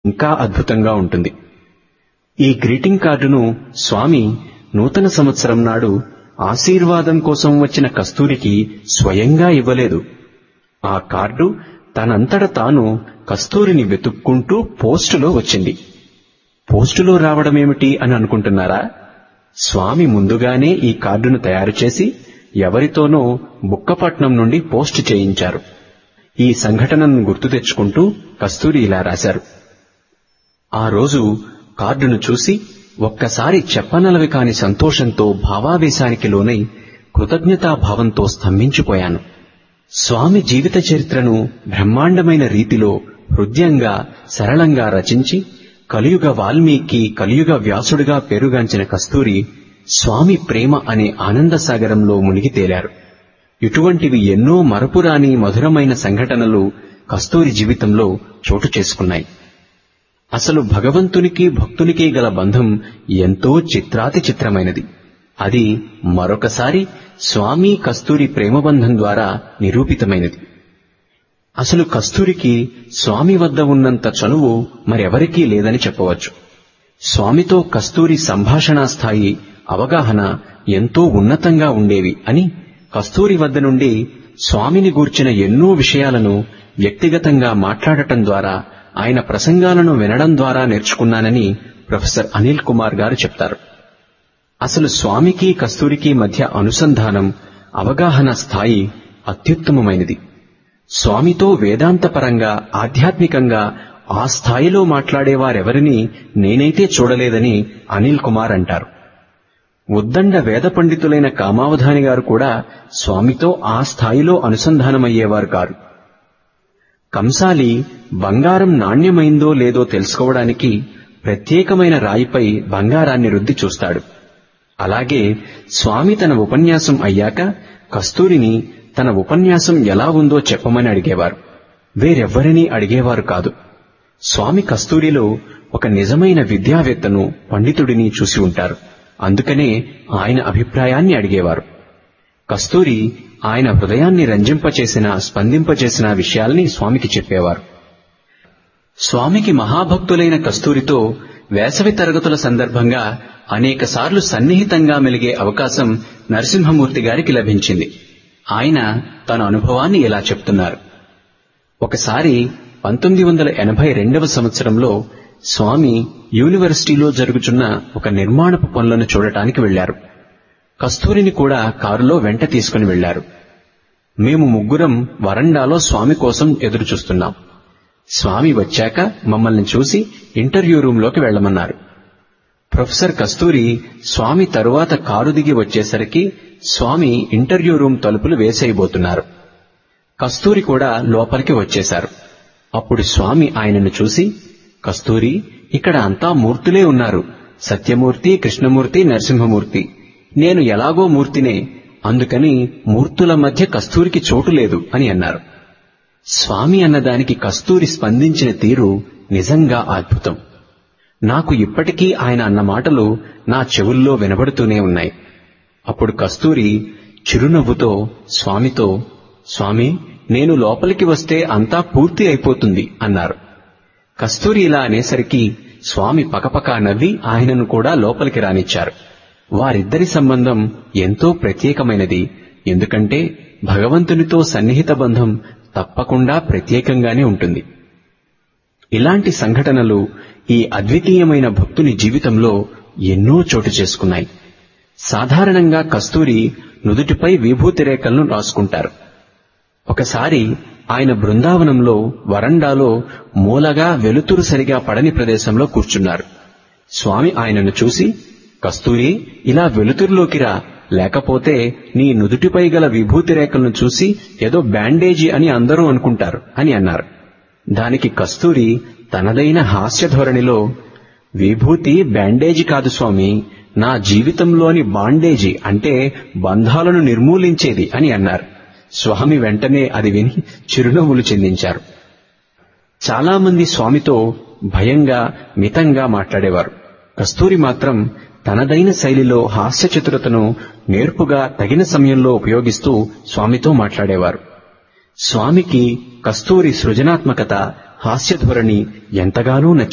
ఇంకా అద్భుతంగా ఉంటుంది ఈ గ్రీటింగ్ కార్డును స్వామి నూతన సంవత్సరం నాడు ఆశీర్వాదం కోసం వచ్చిన కస్తూరికి స్వయంగా ఇవ్వలేదు ఆ కార్డు తనంతట తాను కస్తూరిని వెతుక్కుంటూ పోస్టులో వచ్చింది పోస్టులో రావడమేమిటి అని అనుకుంటున్నారా స్వామి ముందుగానే ఈ కార్డును తయారు చేసి ఎవరితోనో బుక్కపట్నం నుండి పోస్ట్ చేయించారు ఈ సంఘటనను గుర్తు తెచ్చుకుంటూ కస్తూరి ఇలా రాశారు ఆ రోజు కార్డును చూసి ఒక్కసారి చెప్పనలవి కాని సంతోషంతో భావావేశానికి లోనై కృతజ్ఞతాభావంతో స్తంభించిపోయాను స్వామి జీవిత చరిత్రను బ్రహ్మాండమైన రీతిలో హృదయంగా సరళంగా రచించి కలియుగ వాల్మీకి కలియుగ వ్యాసుడిగా పేరుగాంచిన కస్తూరి స్వామి ప్రేమ అనే ఆనంద సాగరంలో మునిగి తేలారు ఇటువంటివి ఎన్నో మరపురాని మధురమైన సంఘటనలు కస్తూరి జీవితంలో చోటు చేసుకున్నాయి అసలు భగవంతునికి భక్తునికి గల బంధం ఎంతో చిత్రాతి చిత్రమైనది అది మరొకసారి స్వామి కస్తూరి ప్రేమబంధం ద్వారా నిరూపితమైనది అసలు కస్తూరికి స్వామి వద్ద ఉన్నంత చనువు మరెవరికీ లేదని చెప్పవచ్చు స్వామితో కస్తూరి సంభాషణా స్థాయి అవగాహన ఎంతో ఉన్నతంగా ఉండేవి అని కస్తూరి వద్ద నుండి స్వామిని గూర్చిన ఎన్నో విషయాలను వ్యక్తిగతంగా మాట్లాడటం ద్వారా ఆయన ప్రసంగాలను వినడం ద్వారా నేర్చుకున్నానని ప్రొఫెసర్ అనిల్ కుమార్ గారు చెప్తారు అసలు స్వామికి కస్తూరికి మధ్య అనుసంధానం అవగాహన స్థాయి అత్యుత్తమమైనది స్వామితో వేదాంతపరంగా ఆధ్యాత్మికంగా ఆ స్థాయిలో మాట్లాడేవారెవరినీ నేనైతే చూడలేదని అనిల్ కుమార్ అంటారు ఉద్దండ వేద పండితులైన కామావధాని గారు కూడా స్వామితో ఆ స్థాయిలో అనుసంధానమయ్యేవారు కారు కంసాలి బంగారం నాణ్యమైందో లేదో తెలుసుకోవడానికి ప్రత్యేకమైన రాయిపై బంగారాన్ని రుద్ది చూస్తాడు అలాగే స్వామి తన ఉపన్యాసం అయ్యాక కస్తూరిని తన ఉపన్యాసం ఎలా ఉందో చెప్పమని అడిగేవారు వేరెవ్వరినీ అడిగేవారు కాదు స్వామి కస్తూరిలో ఒక నిజమైన విద్యావేత్తను పండితుడిని చూసి ఉంటారు అందుకనే ఆయన అభిప్రాయాన్ని అడిగేవారు కస్తూరి ఆయన హృదయాన్ని రంజింపచేసిన స్పందింపచేసిన విషయాల్ని స్వామికి చెప్పేవారు స్వామికి మహాభక్తులైన కస్తూరితో వేసవి తరగతుల సందర్భంగా అనేకసార్లు సన్నిహితంగా మెలిగే అవకాశం నరసింహమూర్తి గారికి లభించింది ఆయన తన అనుభవాన్ని ఇలా చెప్తున్నారు ఒకసారి పంతొమ్మిది వందల ఎనభై రెండవ సంవత్సరంలో స్వామి యూనివర్సిటీలో జరుగుచున్న ఒక నిర్మాణపు పనులను చూడటానికి వెళ్లారు కస్తూరిని కూడా కారులో వెంట తీసుకుని వెళ్లారు మేము ముగ్గురం వరండాలో స్వామి కోసం ఎదురు చూస్తున్నాం స్వామి వచ్చాక మమ్మల్ని చూసి ఇంటర్వ్యూ రూంలోకి వెళ్లమన్నారు ప్రొఫెసర్ కస్తూరి స్వామి తరువాత కారు దిగి వచ్చేసరికి స్వామి ఇంటర్వ్యూ రూమ్ తలుపులు వేసేయబోతున్నారు కస్తూరి కూడా లోపలికి వచ్చేశారు అప్పుడు స్వామి ఆయనను చూసి కస్తూరి ఇక్కడ అంతా మూర్తులే ఉన్నారు సత్యమూర్తి కృష్ణమూర్తి నరసింహమూర్తి నేను ఎలాగో మూర్తినే అందుకని మూర్తుల మధ్య కస్తూరికి చోటు లేదు అని అన్నారు స్వామి అన్నదానికి కస్తూరి స్పందించిన తీరు నిజంగా అద్భుతం నాకు ఇప్పటికీ ఆయన అన్న మాటలు నా చెవుల్లో వినబడుతూనే ఉన్నాయి అప్పుడు కస్తూరి చిరునవ్వుతో స్వామితో స్వామి నేను లోపలికి వస్తే అంతా పూర్తి అయిపోతుంది అన్నారు కస్తూరి ఇలా అనేసరికి స్వామి పకపకా నవ్వి ఆయనను కూడా లోపలికి రానిచ్చారు వారిద్దరి సంబంధం ఎంతో ప్రత్యేకమైనది ఎందుకంటే భగవంతునితో సన్నిహిత బంధం తప్పకుండా ప్రత్యేకంగానే ఉంటుంది ఇలాంటి సంఘటనలు ఈ అద్వితీయమైన భక్తుని జీవితంలో ఎన్నో చోటు చేసుకున్నాయి సాధారణంగా కస్తూరి నుదుటిపై విభూతి రేఖలను రాసుకుంటారు ఒకసారి ఆయన బృందావనంలో వరండాలో మూలగా వెలుతురు సరిగా పడని ప్రదేశంలో కూర్చున్నారు స్వామి ఆయనను చూసి కస్తూరి ఇలా వెలుతురులోకి రా లేకపోతే నీ నుదుటిపై గల విభూతి రేఖలను చూసి ఏదో బ్యాండేజీ అని అందరూ అనుకుంటారు అని అన్నారు దానికి కస్తూరి తనదైన హాస్య ధోరణిలో విభూతి బ్యాండేజీ కాదు స్వామి నా జీవితంలోని బాండేజీ అంటే బంధాలను నిర్మూలించేది అని అన్నారు స్వామి వెంటనే అది విని చిరునవ్వులు చెందించారు చాలా మంది స్వామితో భయంగా మితంగా మాట్లాడేవారు కస్తూరి మాత్రం తనదైన శైలిలో హాస్య చతురతను నేర్పుగా తగిన సమయంలో ఉపయోగిస్తూ స్వామితో మాట్లాడేవారు స్వామికి కస్తూరి సృజనాత్మకత హాస్యధోరణి ఎంతగానో నచ్చింది